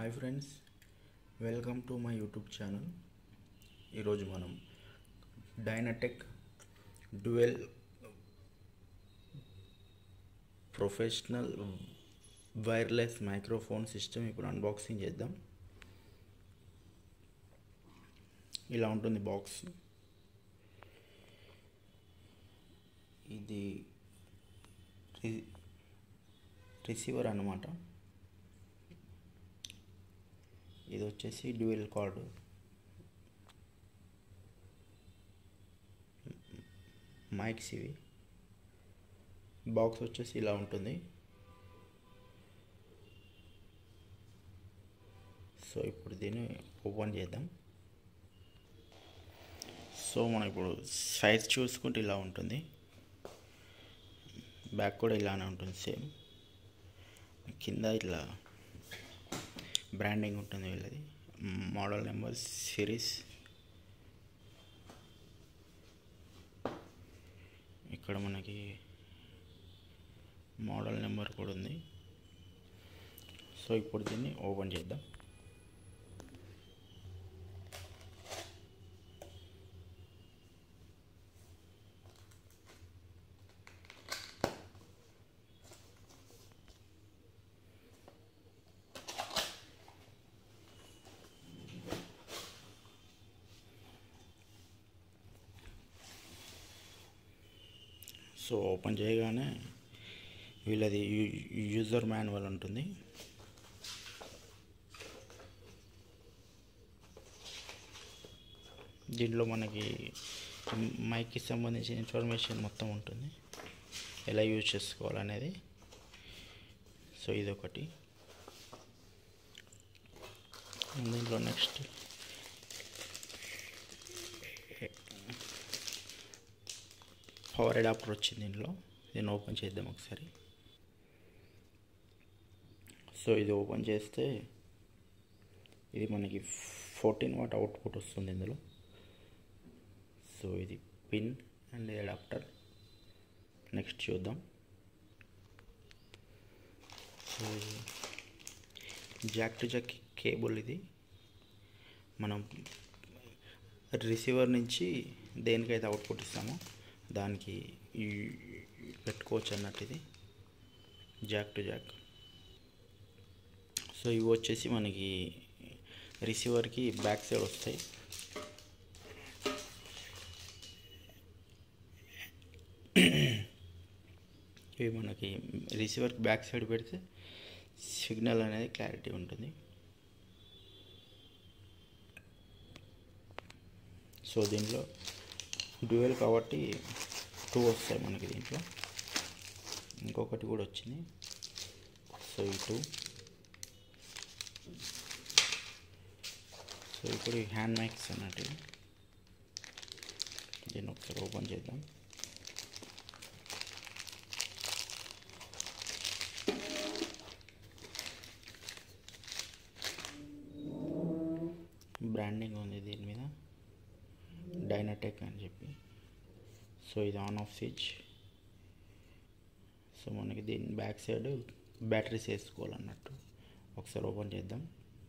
Hi friends welcome to my YouTube channel ఈరోజు మనం Dynatech dual professional wireless microphone system ఇప్పుడు unboxing చేద్దాం ఇలా ఉంటుంది బాక్స్ ఇది రి- రిసీవర్ అన్నమాట ఇది వచ్చేసి డ్యూయల్ కార్డు మైక్స్ ఇవి బాక్స్ వచ్చేసి ఇలా ఉంటుంది సో ఇప్పుడు దీన్ని ఓపెన్ చేద్దాం సో మనం ఇప్పుడు సైజ్ చూసుకుంటే ఇలా ఉంటుంది బ్యాక్ కూడా ఇలానే ఉంటుంది సేమ్ కింద ఇట్లా బ్రాండింగ్ ఉంటుంది వీళ్ళది మోడల్ నెంబర్ సిరీస్ ఇక్కడ మనకి మోడల్ నెంబర్ కూడా ఉంది సో ఇప్పుడు దీన్ని ఓపెన్ చేద్దాం సో ఓపెన్ చేయగానే వీళ్ళది యూ- యూజర్ మాన్యువల్ ఉంటుంది దీంట్లో మనకి మైక్కి సంబంధించిన ఇన్ఫర్మేషన్ మొత్తం ఉంటుంది ఎలా యూజ్ చేసుకోవాలనేది సో ఇది ఒకటి దీంట్లో నెక్స్ట్ పవర్ అడాప్టర్ వచ్చింది దీంట్లో దీన్ని ఓపెన్ చేద్దాం ఒకసారి సో ఇది ఓపెన్ చేస్తే ఇది మనకి ఫోర్టీన్ వాట్ అవుట్పుట్ వస్తుంది ఇందులో సో ఇది పిన్ అండ్ అడాప్టర్ నెక్స్ట్ చూద్దాం so jack to jack cable ఇది మనం రిసీవర్ నుంచి దేనికైతే అవుట్పుట్ ఇస్తామో దానికి ఈ- పెట్టుకోవచ్చు అన్నట్టు ఇది జాక్ టు జాక్ సో ఇవి వచ్చేసి మనకి రిసీవర్కి బ్యాక్ సైడ్ వస్తాయి ఇవి మనకి రిసీవర్కి బ్యాక్ సైడ్ పెడితే సిగ్నల్ అనేది క్లారిటీ ఉంటుంది సో దీనిలో డ్యూయల్ కాబట్టి టూ వస్తాయి మనకి దీంట్లో ఇంకొకటి కూడా వచ్చింది సో ఈ టూ సో ఇప్పుడు ఈ హ్యాండ్ మైక్స్ అన్నట్టు ఇవి. దీన్ని ఒకసారి ఓపెన్ చేద్దాం బ్రాండింగ్ ఉంది దీని మీద డైనటెక్ అని చెప్పి సో ఇది ఆన్ ఆఫ్ స్విచ్ సో మనకి దీని బ్యాక్ సైడ్ బ్యాటరీస్ వేసుకోవాలన్నట్టు ఒకసారి ఓపెన్ చేద్దాం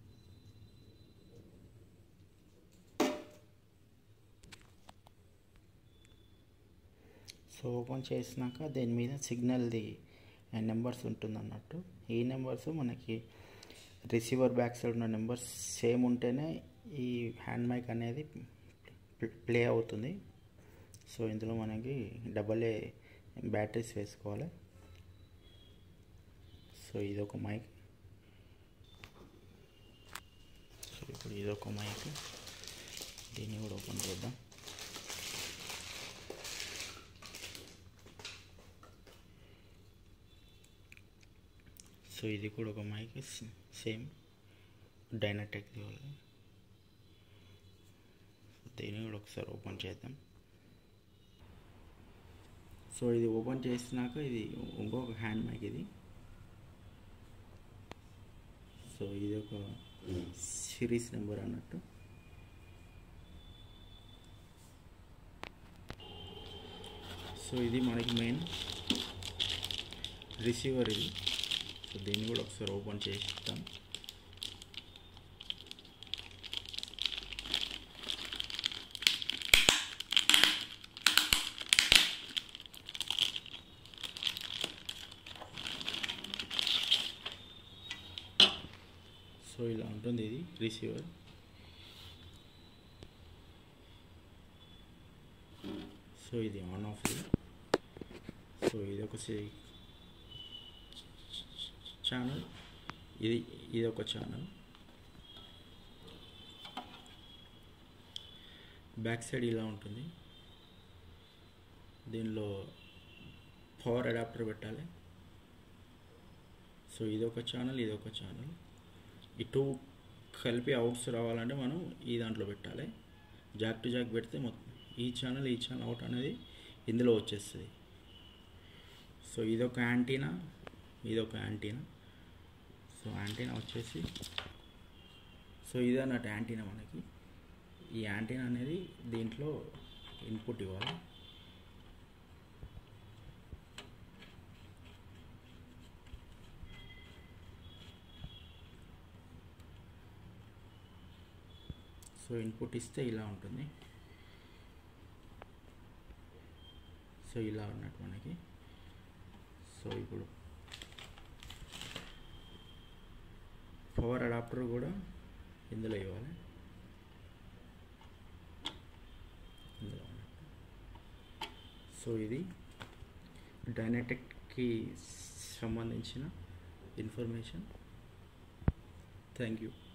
సో ఓపెన్ చేసినాక దీని మీద సిగ్నల్ది నెంబర్స్ ఉంటుంది అన్నట్టు ఈ నెంబర్స్ మనకి రిసీవర్ బ్యాక్ సైడ్ ఉన్న నెంబర్స్ సేమ్ ఉంటేనే ఈ హ్యాండ్ మైక్ అనేది ప్లే అవుతుంది సో ఇందులో మనకి డబల్ ఏ బ్యాటరీస్ వేసుకోవాలి సో ఇదొక మైక్ సో ఇప్పుడు ఇదొక మైక్ దీన్ని కూడా ఓపెన్ చేద్దాం సో ఇది కూడా ఒక మైక్ సేమ్ డైనటెక్ దీన్ని కూడా ఒకసారి ఓపెన్ చేద్దాం సో ఇది ఓపెన్ చేసినాక ఇది ఇంకొక హ్యాండ్ మైక్ ఇది సో ఇది ఒక సిరీస్ నెంబర్ అన్నట్టు సో ఇది మనకి మెయిన్ రిసీవర్ ఇది సో దీన్ని కూడా ఒకసారి ఓపెన్ చేసి ఇస్తాం సో ఇలా ఉంటుంది ఇది రిసీవర్ సో ఇది ఆన్ ఆఫ్ సో ఇది ఒక ఛానల్ ఇది ఇది ఒక ఛానల్ బ్యాక్ సైడ్ ఇలా ఉంటుంది దీనిలో పవర్ అడాప్టర్ పెట్టాలి సో ఇదొక ఛానల్ ఇదొక ఛానల్ ఈ టూ కలిపి అవుట్స్ రావాలంటే మనం ఈ దాంట్లో పెట్టాలి జాక్ టు జాక్ పెడితే మొత్తం ఈ ఛానల్ ఈ ఛానల్ అవుట్ అనేది ఇందులో వచ్చేస్తుంది సో ఇదొక యాంటీనా ఇదొక యాంటీనా సో యాంటీనా వచ్చేసి సో ఇది అన్నట్టు యాంటీనా మనకి ఈ యాంటీనా అనేది దీంట్లో ఇన్పుట్ ఇవ్వాలి సో ఇన్పుట్ ఇస్తే ఇలా ఉంటుంది సో ఇలా ఉన్నట్టు మనకి సో ఇప్పుడు పవర్ అడాప్టర్ కూడా ఇందులో ఇవ్వాలి ఇందులో ఉన్నట్టు. సో ఇది డైనటెక్కి సంబంధించిన ఇన్ఫర్మేషన్ థ్యాంక్ యూ